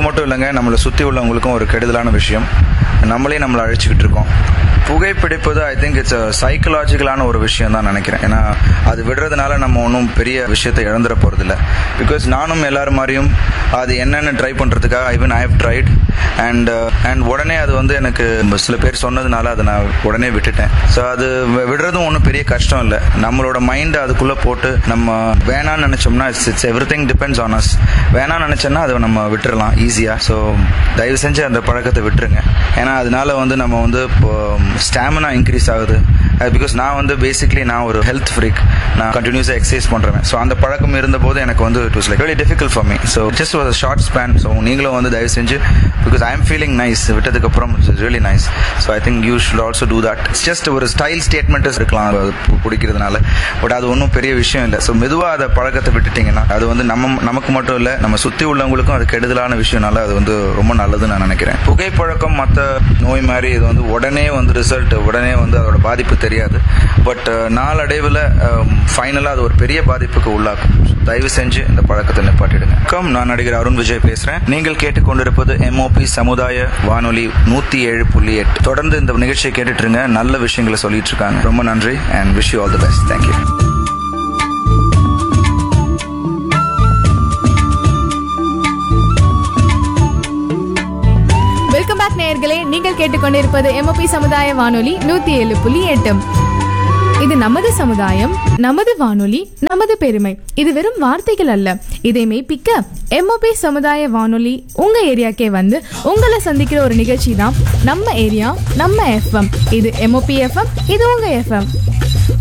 மட்டும் இல்லைங்க நம்மளை சுற்றி உள்ளவங்களுக்கும் ஒரு கெடுதலான விஷயம் நம்மளே நம்மளை அழைச்சிக்கிட்டு இருக்கோம் புகைப்பிடிப்பது ஐ திங்க் இட்ஸ் சைக்கலாஜிக்கலான ஒரு விஷயம் தான் நினைக்கிறேன் ஏன்னா அது விடுறதுனால நம்ம ஒன்றும் பெரிய விஷயத்தை இழந்துட போகிறதில்ல பிகாஸ் நானும் எல்லாரும் மாதிரியும் அது என்னென்னு ட்ரை பண்ணுறதுக்காக I even I have tried and and உடனே அது வந்து எனக்கு சில பேர் சொன்னதுனால அதை நான் உடனே விட்டுட்டேன் ஸோ அது வி- விடுறதும் ஒன்றும் பெரிய கஷ்டம் இல்லை நம்மளோட மைண்டை அதுக்குள்ளே போட்டு நம்ம வேணாம்னு நினச்சோம்னா it's it's everything depends on us வேணாம்னு நினச்சோன்னா அதை நம்ம விட்டுறலாம் ஈஸியாக ஸோ தயவு செஞ்சு அந்த பழக்கத்தை விட்டுருங்க ஏன்னா அதனால வந்து நம்ம வந்து இப்போ ஸ்டாமினா இன்க்ரீஸ் ஆகுது பிகாஸ் நான் வந்து பேசிக்லி நான் ஒரு ஹெல்த் ஃப்ரீக் நான் கண்டினியூஸாக எக்ஸசைஸ் பண்ணுறேன் ஸோ அந்த பழக்கம் இருந்தபோது எனக்கு வந்து it was like very difficult for me so just ஒரு ஷார்ட் ஸ்பேன் ஸோ நீங்களும் வந்து தயவு செஞ்சு because I am feeling nice விட்டதுக்கப்புறம் it's really nice so I think you should also do that it's just ஒரு ஸ்டைல் ஸ்டேட்மெண்ட்ஸ் இருக்கலாம் அது பு- பிடிக்கிறதுனால பட் அது ஒன்றும் பெரிய விஷயம் இல்லை ஸோ மெதுவாக அதை பழக்கத்தை விட்டுட்டீங்கன்னா அது வந்து நம்ம நமக்கு மட்டும் இல்லை நம்ம சுற்றி உள்ளவங்களுக்கும் அது கெடுதலான விஷயம்னால அது வந்து ரொம்ப நல்லதுன்னு நான் நினைக்கிறேன் புகைப்பழக்கம் மற்ற நோய் மாதிரி இது வந்து உடனே வந்து ரிசல்ட் உடனே வந்து அதோட பாதிப்பு தெரியாது பட் நாளடைவில் ஃபைனலாக அது ஒரு பெரிய பாதிப்புக்கு உள்ளாக்கும் So, தயவு செஞ்சு இந்த பழக்கத்தை நிப்பாட்டிடுங்க வணக்கம் நான் நடிகர் அருண் விஜய் பேசுறேன் நீங்கள் கேட்டுக்கொண்டிருப்பது எம்ஓபி சமுதாய வானொலி நூத்தி ஏழு புள்ளி எட்டு தொடர்ந்து இந்த நிகழ்ச்சியை கேட்டுட்டு இருங்க நல்ல விஷயங்களை சொல்லிட்டு இருக்காங்க ரொம்ப நன்றி and wish you all the best thank you welcome back நேயர்களே நீங்கள் கேட்டுக்கொண்டிருப்பது எம்ஓபி சமுதாய வானொலி நூத்தி ஏழு புள்ளி எட்டு இது நமது சமுதாயம் நமது வானொலி நமது பெருமை இது வெறும் வார்த்தைகள் அல்ல இதை மெய்ப்பிக்க எம்ஓபி சமுதாய வானொலி உங்க ஏரியாக்கே வந்து உங்களை சந்திக்கிற ஒரு நிகழ்ச்சி தான் நம்ம ஏரியா நம்ம எஃப்எம் இது எம்ஓபி எஃப்எம் இது உங்க எஃப்எம்